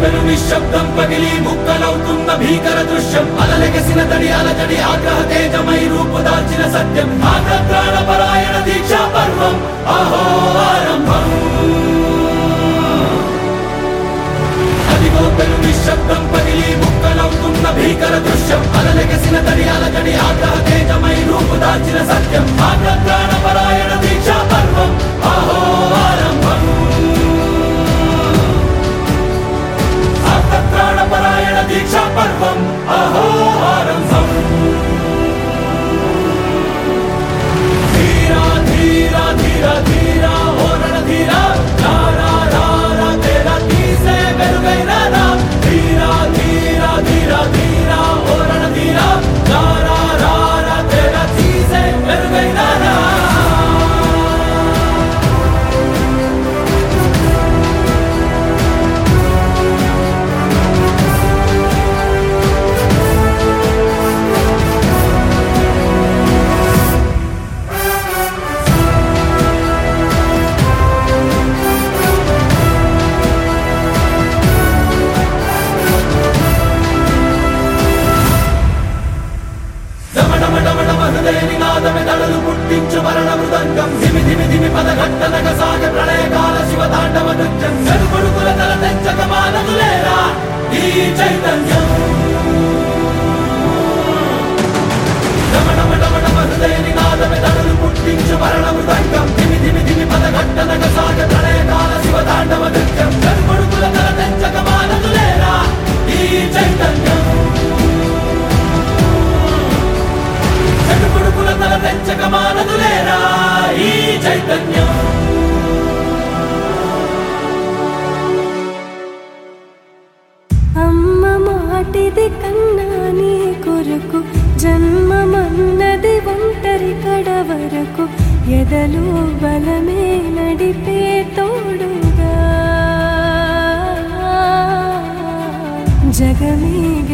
పెను నిశ్శబ్దం పగిలి ముక్కలవుతున్న భీకర దృశ్యం అలలెగసిన తడి అలజడి ఆగ్రహ తేజమై రూపుదాల్చిన సత్యం ఆగ్రత్రాణ పరాయణ దీక్షా పర్వం అహో ఆరంభం అదిగో పెను నిశ్శబ్దం పగిలి ముక్కలవుతున్న భీకర దృశ్యం అలలెగసిన తడి అలజడి ఆగ్రహ తేజమై రూపుదాల్చిన సత్యం ఆగ్రత్రాణ పరాయణ దీక్షా పర్వం అహో ఆరంభం ఆర్తత్రాణపరాయణ దీక్షా పర్వం అహో ఆరంభం ధీరా ధీరా ధీరా ధీరా ఓరణ ధీరా రారా రారా తేరా తీసే వెలుగైన రా ధీరా ధీరా ధీరా ధీరా ఓరణ ధీరా రారా రారా తేరా తీసే వెలుగైన రా డమడమడమడమ హృదయ నినాదమే దడలు పుట్టించు మరణ మృదంగం ధిమి ధిమి ధిమి పద ఘట్టనగ సాగ ప్రళయకాల శివ తాండవ నృత్యం చెడుకొడుకుల తల తెంచక మానదులేరా ఈ చైతన్యం డమడమడమడమ హృదయ నినాదమే దడలు పుట్టించు మరణ మృదంగం ధిమి ధిమి ధిమి పద ఘట్టనగ సాగ ప్రళయకాల శివ తాండవ నృత్యం చెడుకొడుకుల తల తెంచక మానదులేరా ఈ చైతన్యం చెడుపుడుకుల తల తెంచక మానదులేరా ఈ చైతన్యం అమ్మ మాటిది కన్నా నీ కొరకు జన్మమన్నది ఒంటరి కడ వరకు ఎదలు బలమే నడిపే తోడుగా జగమే